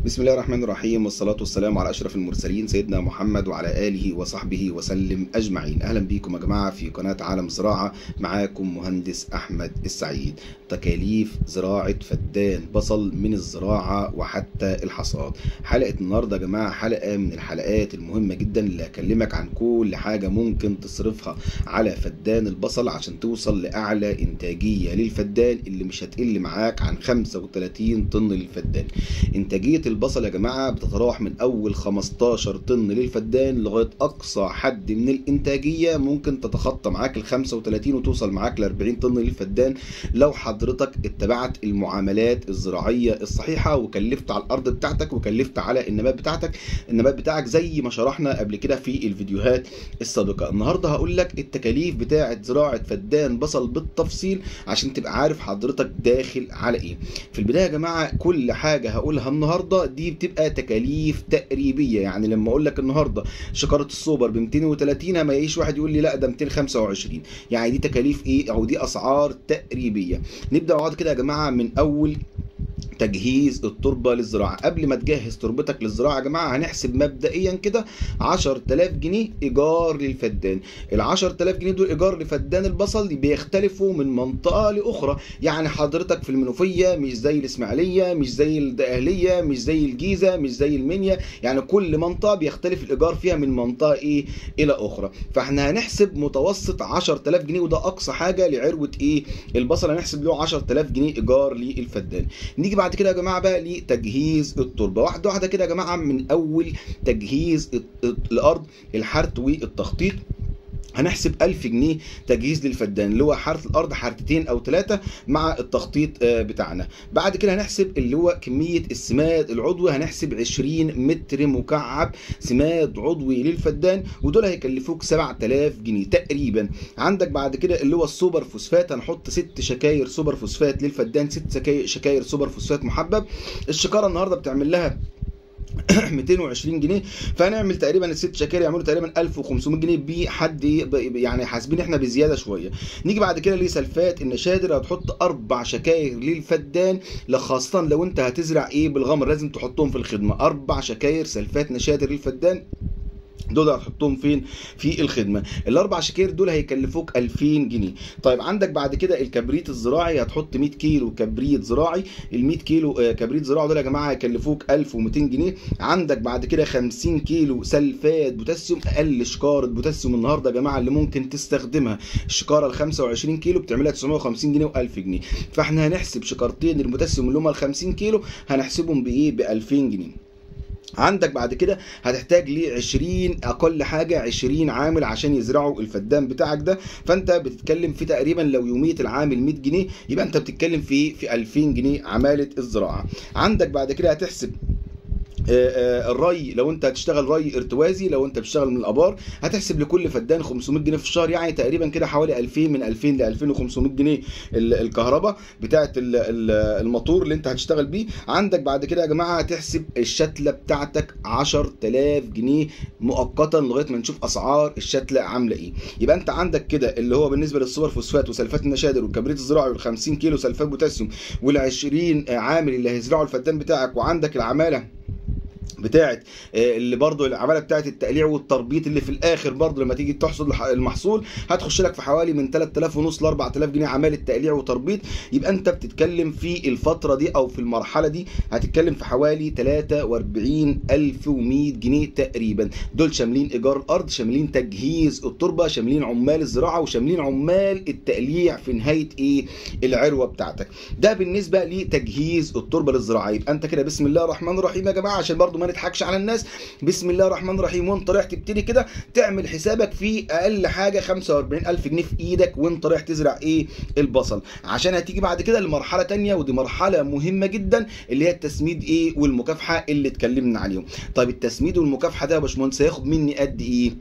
بسم الله الرحمن الرحيم والصلاة والسلام على أشرف المرسلين سيدنا محمد وعلى آله وصحبه وسلم أجمعين أهلا بكم يا جماعة في قناة عالم زراعة معاكم مهندس أحمد السعيد تكاليف زراعة فدان بصل من الزراعة وحتى الحصاد حلقة النهاردة يا جماعة حلقة من الحلقات المهمة جدا اللي هكلمك عن كل حاجة ممكن تصرفها على فدان البصل عشان توصل لأعلى إنتاجية للفدان اللي مش هتقل معاك عن 35 طن للفدان إنتاجية البصل يا جماعة بتتراوح من أول 15 طن للفدان لغاية أقصى حد من الإنتاجية ممكن تتخطى معاك ال 35 وتوصل معاك ل 40 طن للفدان لو حضرتك اتبعت المعاملات الزراعية الصحيحة وكلفت على الأرض بتاعتك وكلفت على النبات بتاعتك النبات بتاعك زي ما شرحنا قبل كده في الفيديوهات السابقة النهاردة هقول لك التكاليف بتاعة زراعة فدان بصل بالتفصيل عشان تبقى عارف حضرتك داخل على ايه في البداية يا جماعة كل حاجة هقولها النهاردة دي بتبقى تكاليف تقريبية يعني لما اقول لك النهاردة شكارة السوبر ب 230 ما يجيش واحد يقول لي لا ده 225 يعني دي تكاليف ايه او دي اسعار تقريبية نبدأ بعض كده يا جماعة من اول تجهيز التربه للزراعه قبل ما تجهز تربتك للزراعه يا جماعه هنحسب مبدئيا كده 10000 جنيه ايجار للفدان ال 10000 جنيه دول ايجار لفدان البصل بيختلفوا من منطقه لاخرى يعني حضرتك في المنوفيه مش زي الاسماعيليه مش زي الدقهليه مش زي الجيزه مش زي المنيا يعني كل منطقه بيختلف الايجار فيها من منطقه ايه الى اخرى فاحنا هنحسب متوسط 10000 جنيه وده اقصى حاجه لعروه ايه البصل هنحسب له 10000 جنيه ايجار للفدان نيجي بعد كده يا جماعه بقى لتجهيز التربه واحده واحده كده يا جماعه من اول تجهيز الارض الحرث والتخطيط هنحسب 1000 جنيه تجهيز للفدان اللي هو حارة الارض حارتين او ثلاثه مع التخطيط بتاعنا بعد كده هنحسب اللي هو كميه السماد العضوي هنحسب 20 متر مكعب سماد عضوي للفدان ودول هيكلفوك 7000 جنيه تقريبا عندك بعد كده اللي هو السوبر فوسفات هنحط ست شكاير سوبر فوسفات للفدان ست شكاير سوبر فوسفات محبب الشكاره النهارده بتعمل لها 220 جنيه فهنعمل تقريبا الست شكاير يعملوا تقريبا 1500 جنيه بحد يعني حاسبين احنا بزياده شويه نيجي بعد كده لسلفات النشادر هتحط اربع شكاير للفدان خاصه لو انت هتزرع ايه بالغمر لازم تحطهم في الخدمه اربع شكاير سلفات نشادر للفدان دول هتحطهم فين في الخدمه الاربع شكاير دول هيكلفوك 2000 جنيه طيب عندك بعد كده الكبريت الزراعي هتحط 100 كيلو كبريت زراعي ال 100 كيلو كبريت زراعي دول يا جماعه هيكلفوك 1200 جنيه عندك بعد كده 50 كيلو سلفات بوتاسيوم اقل شكاره بوتاسيوم النهارده يا جماعه اللي ممكن تستخدمها الشكاره ال 25 كيلو بتعملها 950 جنيه و1000 جنيه فاحنا هنحسب شكارتين البوتاسيوم اللي هم ال 50 كيلو هنحسبهم بايه ب 2000 جنيه عندك بعد كده هتحتاج ل 20 اقل حاجه 20 عامل عشان يزرعوا الفدان بتاعك ده فانت بتتكلم في تقريبا لو يوميه العامل 100 جنيه يبقى انت بتتكلم في في 2000 جنيه عماله الزراعه عندك بعد كده هتحسب الري لو انت هتشتغل ري ارتوازي لو انت بتشتغل من الابار هتحسب لكل فدان 500 جنيه في الشهر يعني تقريبا كده حوالي 2000 من 2000 ل 2500 جنيه الكهرباء بتاعه الموتور اللي انت هتشتغل بيه عندك بعد كده يا جماعه هتحسب الشتله بتاعتك 10000 جنيه مؤقتا لغايه ما نشوف اسعار الشتله عامله ايه يبقى انت عندك كده اللي هو بالنسبه للسوبر فوسفات وسلفات النشادر والكبريت الزراعي وال 50 كيلو سلفات بوتاسيوم وال 20 عامل اللي هيزرعوا الفدان بتاعك وعندك العماله بتاعت اللي برضو العماله بتاعت التقليع والتربيط اللي في الاخر برضو لما تيجي تحصد المحصول هتخش لك في حوالي من 3000 ونص ل 4000 جنيه عماله تقليع وتربيط يبقى انت بتتكلم في الفتره دي او في المرحله دي هتتكلم في حوالي 43100 جنيه تقريبا دول شاملين ايجار الارض شاملين تجهيز التربه شاملين عمال الزراعه وشاملين عمال التقليع في نهايه ايه العروه بتاعتك ده بالنسبه لتجهيز التربه للزراعه يبقى انت كده بسم الله الرحمن الرحيم يا جماعه عشان برضو ما نضحكش على الناس بسم الله الرحمن الرحيم وانت رايح تبتدي كده تعمل حسابك في اقل حاجه 45000 جنيه في ايدك وانت رايح تزرع ايه البصل عشان هتيجي بعد كده لمرحله تانية ودي مرحله مهمه جدا اللي هي التسميد ايه والمكافحه اللي اتكلمنا عليهم طيب التسميد والمكافحه ده يا باشمهندس هياخد مني قد ايه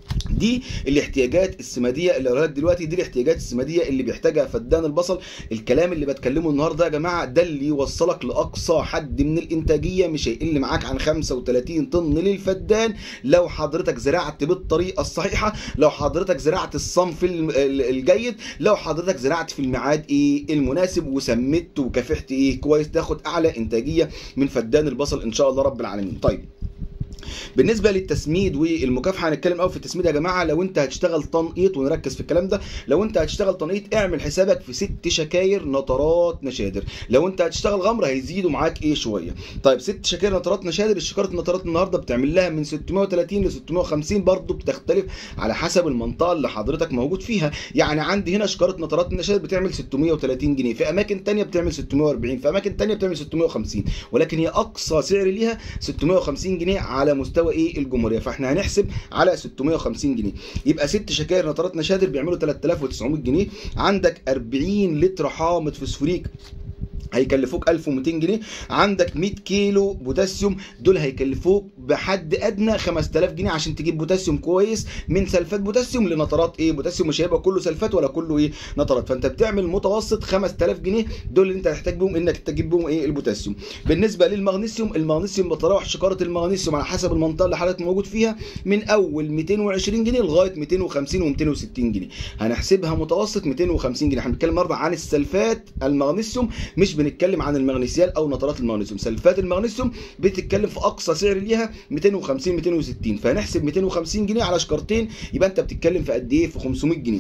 دي الاحتياجات السماديه اللي قريت دلوقتي دي الاحتياجات السماديه اللي بيحتاجها فدان البصل الكلام اللي بتكلمه النهارده يا جماعه ده اللي يوصلك لاقصى حد من الانتاجيه مش هيقل معاك عن 35 طن للفدان لو حضرتك زرعت بالطريقه الصحيحه لو حضرتك زرعت الصنف الجيد لو حضرتك زرعت في الميعاد ايه المناسب وسمت وكافحت ايه كويس تاخد اعلى انتاجيه من فدان البصل ان شاء الله رب العالمين طيب بالنسبه للتسميد والمكافحه هنتكلم قوي في التسميد يا جماعه لو انت هتشتغل تنقيط ونركز في الكلام ده لو انت هتشتغل تنقيط اعمل حسابك في ست شكاير نطرات نشادر لو انت هتشتغل غمر هيزيدوا معاك ايه شويه طيب ست شكاير نطرات نشادر الشكاره النطرات النهارده بتعمل لها من 630 ل 650 برضه بتختلف على حسب المنطقه اللي حضرتك موجود فيها يعني عندي هنا شكاره نطرات النشادر بتعمل 630 جنيه في اماكن تانية بتعمل 640 في اماكن تانية بتعمل 650 ولكن هي اقصى سعر ليها 650 جنيه على مستوى ايه الجمهوريه فاحنا هنحسب على 650 جنيه يبقى ست شكاير نطرات نشادر بيعملوا 3900 جنيه عندك 40 لتر حامض فوسفوريك هيكلفوك 1200 جنيه عندك 100 كيلو بوتاسيوم دول هيكلفوك بحد ادنى 5000 جنيه عشان تجيب بوتاسيوم كويس من سلفات بوتاسيوم لنطرات ايه بوتاسيوم مش هيبقى كله سلفات ولا كله ايه نطرات فانت بتعمل متوسط 5000 جنيه دول اللي انت هتحتاج بهم انك تجيب بهم ايه البوتاسيوم بالنسبه للمغنيسيوم المغنيسيوم بتراوح شكاره المغنيسيوم على حسب المنطقه اللي حضرتك موجود فيها من اول 220 جنيه لغايه 250 و260 جنيه هنحسبها متوسط 250 جنيه احنا بنتكلم النهارده عن السلفات المغنيسيوم مش بنتكلم عن المغنيسيال او نترات المغنيسيوم سلفات المغنيسيوم بتتكلم في اقصى سعر ليها 250 260 فهنحسب 250 جنيه على شكارتين يبقى انت بتتكلم في قد ايه في 500 جنيه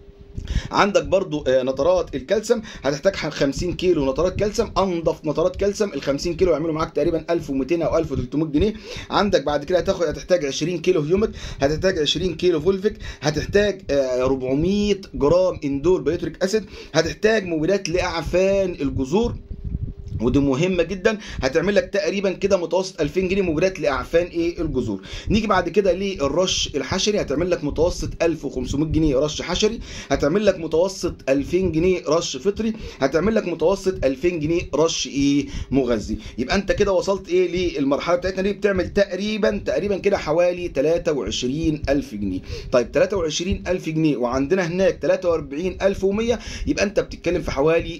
عندك برضو نطرات الكالسيوم هتحتاج 50 كيلو نطرات كالسيوم انضف نطرات كالسيوم ال 50 كيلو يعملوا معاك تقريبا 1200 او 1300 جنيه عندك بعد كده هتاخد هتحتاج 20 كيلو هيومك هتحتاج 20 كيلو فولفيك هتحتاج 400 جرام اندول بيوتريك اسيد هتحتاج مبيدات لاعفان الجذور ودي مهمه جدا هتعمل لك تقريبا كده متوسط 2000 جنيه مبيدات لاعفان ايه الجذور نيجي بعد كده للرش الحشري هتعمل لك متوسط 1500 جنيه رش حشري هتعمل لك متوسط 2000 جنيه رش فطري هتعمل لك متوسط 2000 جنيه رش ايه مغذي يبقى انت كده وصلت ايه للمرحله بتاعتنا دي بتعمل تقريبا تقريبا كده حوالي 23000 جنيه طيب 23000 جنيه وعندنا هناك 43100 يبقى انت بتتكلم في حوالي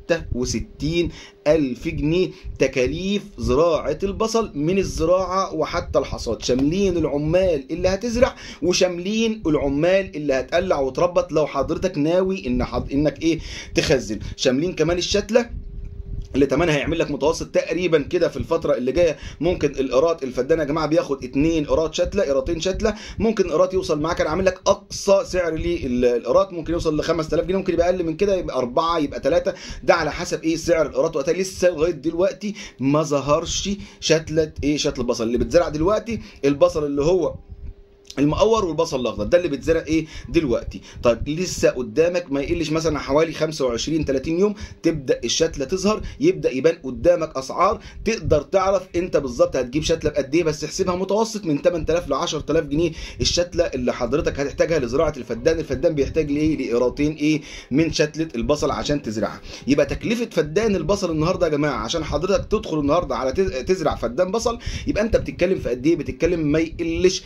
66 ألف جنيه تكاليف زراعة البصل من الزراعة وحتى الحصاد شاملين العمال اللي هتزرع وشاملين العمال اللي هتقلع وتربط لو حضرتك ناوي إن حض... إنك إيه تخزن شاملين كمان الشتلة اللي تمنها هيعمل لك متوسط تقريبا كده في الفتره اللي جايه ممكن الايراد الفدان يا جماعه بياخد اتنين ايراد شتله ايراتين شتله ممكن ايراد يوصل معاك انا عامل لك اقصى سعر للايراد ممكن يوصل ل 5000 جنيه ممكن يبقى اقل من كده يبقى اربعه يبقى ثلاثه ده على حسب ايه سعر الايراد وقتها لسه لغايه دلوقتي ما ظهرش شتله ايه شتله البصل اللي بتزرع دلوقتي البصل اللي هو المقور والبصل الاخضر ده اللي بيتزرع ايه دلوقتي طيب لسه قدامك ما يقلش مثلا حوالي 25 30 يوم تبدا الشتله تظهر يبدا يبان قدامك اسعار تقدر تعرف انت بالظبط هتجيب شتله بقد ايه بس احسبها متوسط من 8000 ل 10000 جنيه الشتله اللي حضرتك هتحتاجها لزراعه الفدان الفدان بيحتاج لايه لايراتين ايه من شتله البصل عشان تزرعها يبقى تكلفه فدان البصل النهارده يا جماعه عشان حضرتك تدخل النهارده على تزرع فدان بصل يبقى انت بتتكلم في قد ايه بتتكلم ما يقلش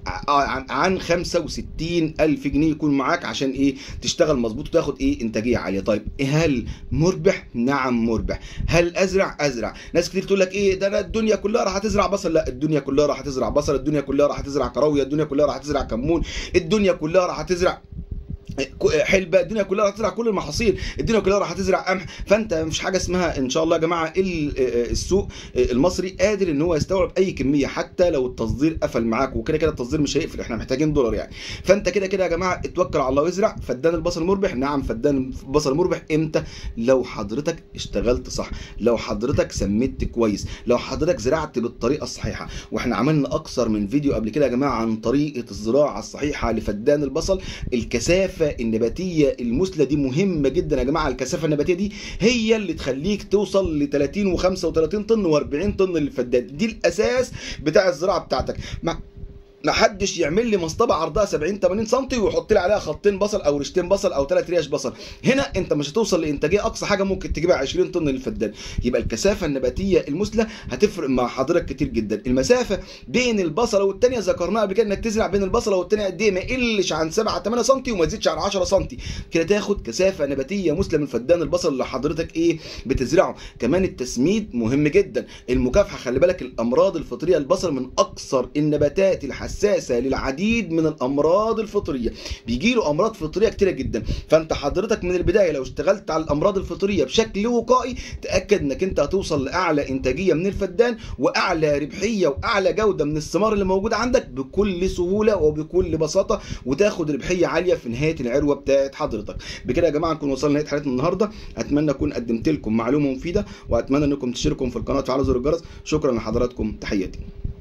عن 65 ألف جنيه يكون معاك عشان إيه تشتغل مظبوط وتاخد إيه إنتاجية عالية طيب هل مربح؟ نعم مربح هل أزرع؟ أزرع ناس كتير تقول لك إيه ده أنا الدنيا كلها راح تزرع بصل لا الدنيا كلها راح تزرع بصل الدنيا كلها راح تزرع كراوية الدنيا كلها راح تزرع كمون الدنيا كلها راح تزرع حلبة الدنيا كلها راح تزرع كل المحاصيل الدنيا كلها راح تزرع قمح فانت مش حاجه اسمها ان شاء الله يا جماعه السوق المصري قادر ان هو يستوعب اي كميه حتى لو التصدير قفل معاك وكده كده التصدير مش هيقفل احنا محتاجين دولار يعني فانت كده كده يا جماعه اتوكل على الله وازرع فدان البصل مربح نعم فدان البصل مربح امتى لو حضرتك اشتغلت صح لو حضرتك سميت كويس لو حضرتك زرعت بالطريقه الصحيحه واحنا عملنا اكثر من فيديو قبل كده يا جماعه عن طريقه الزراعه الصحيحه لفدان البصل الكثافه النباتيه المثلى دي مهمه جدا يا جماعه الكثافه النباتيه دي هي اللي تخليك توصل ل 30 و35 طن و40 طن للفدان دي الاساس بتاع الزراعه بتاعتك مع محدش يعمل لي مصطبه عرضها 70 80 سم ويحط لي عليها خطين بصل او ريشتين بصل او ثلاث ريش بصل هنا انت مش هتوصل لانتاجيه اقصى حاجه ممكن تجيبها 20 طن للفدان يبقى الكثافه النباتيه المثلى هتفرق مع حضرتك كتير جدا المسافه بين البصله والثانيه ذكرناها قبل كده انك تزرع بين البصله والثانيه قد ايه ما يقلش عن 7 8 سم وما يزيدش عن 10 سم كده تاخد كثافه نباتيه مثلى من فدان البصل اللي حضرتك ايه بتزرعه كمان التسميد مهم جدا المكافحه خلي بالك الامراض الفطريه البصل من اكثر النباتات الحساسه للعديد من الامراض الفطريه بيجي له امراض فطريه كتيره جدا فانت حضرتك من البدايه لو اشتغلت على الامراض الفطريه بشكل وقائي تاكد انك انت هتوصل لاعلى انتاجيه من الفدان واعلى ربحيه واعلى جوده من الثمار اللي موجوده عندك بكل سهوله وبكل بساطه وتاخد ربحيه عاليه في نهايه العروه بتاعت حضرتك بكده يا جماعه نكون وصلنا لنهايه حلقتنا النهارده اتمنى اكون قدمت لكم معلومه مفيده واتمنى انكم تشتركوا في القناه وتفعلوا زر الجرس شكرا لحضراتكم تحياتي